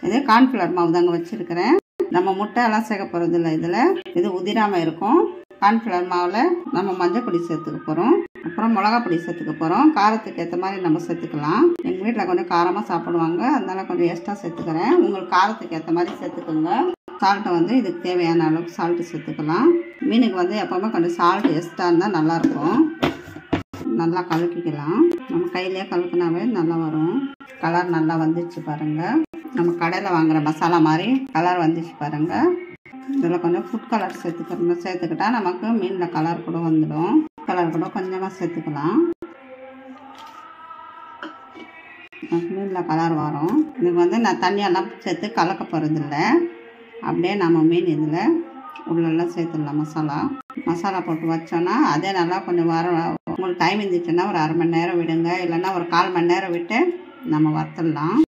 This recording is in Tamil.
இது கார்ன்ஃப்ளவர் மாவு தாங்க வச்சுருக்கிறேன் நம்ம முட்டை எல்லாம் சேர்க்க போகிறது இல்லை இதில் இது உதிராமல் இருக்கும் கார்ன்ஃப்ளவர் மாவில் நம்ம மஞ்சள் பொடி சேர்த்துக்க போகிறோம் அப்புறம் மிளகா பொடி சேர்த்துக்க போகிறோம் காரத்துக்கு ஏற்ற மாதிரி நம்ம சேர்த்துக்கலாம் எங்கள் வீட்டில் கொஞ்சம் காரமாக சாப்பிடுவாங்க அதனால கொஞ்சம் எக்ஸ்ட்ரா சேர்த்துக்கிறேன் உங்களுக்கு காரத்துக்கு ஏற்ற மாதிரி சேர்த்துக்கோங்க சால்ட்டை வந்து இதுக்கு தேவையான அளவுக்கு சால்ட்டு சேர்த்துக்கலாம் மீனுக்கு வந்து எப்போவுமே கொஞ்சம் சால்ட் எக்ஸ்ட்ரா இருந்தால் நல்லாயிருக்கும் நல்லா கலக்கிக்கலாம் நம்ம கையிலே கலக்குனாவே நல்லா வரும் கலர் நல்லா வந்துச்சு பாருங்கள் நம்ம கடையில் வாங்குற மசாலா மாதிரி கலர் வந்துச்சு பாருங்கள் இதில் கொஞ்சம் ஃபுட் கலர் சேர்த்துக்கணும் சேர்த்துக்கிட்டா நமக்கு மீனில் கலர் கூட வந்துடும் கலர் கூட கொஞ்சமாக சேர்த்துக்கலாம் மீனில் கலர் வரும் இதுக்கு வந்து நான் தண்ணியெல்லாம் சேர்த்து கலக்க போகிறதில்ல அப்படியே நம்ம மீன் இதில் உள்ளெல்லாம் சேர்த்துடலாம் மசாலா மசாலா போட்டு வச்சோன்னா அதே நல்லா கொஞ்சம் வர உங்களுக்கு டைம் இருந்துச்சுன்னா ஒரு அரை மணி நேரம் விடுங்க இல்லைன்னா ஒரு கால் மணி நேரம் விட்டு நம்ம வறுத்துடலாம்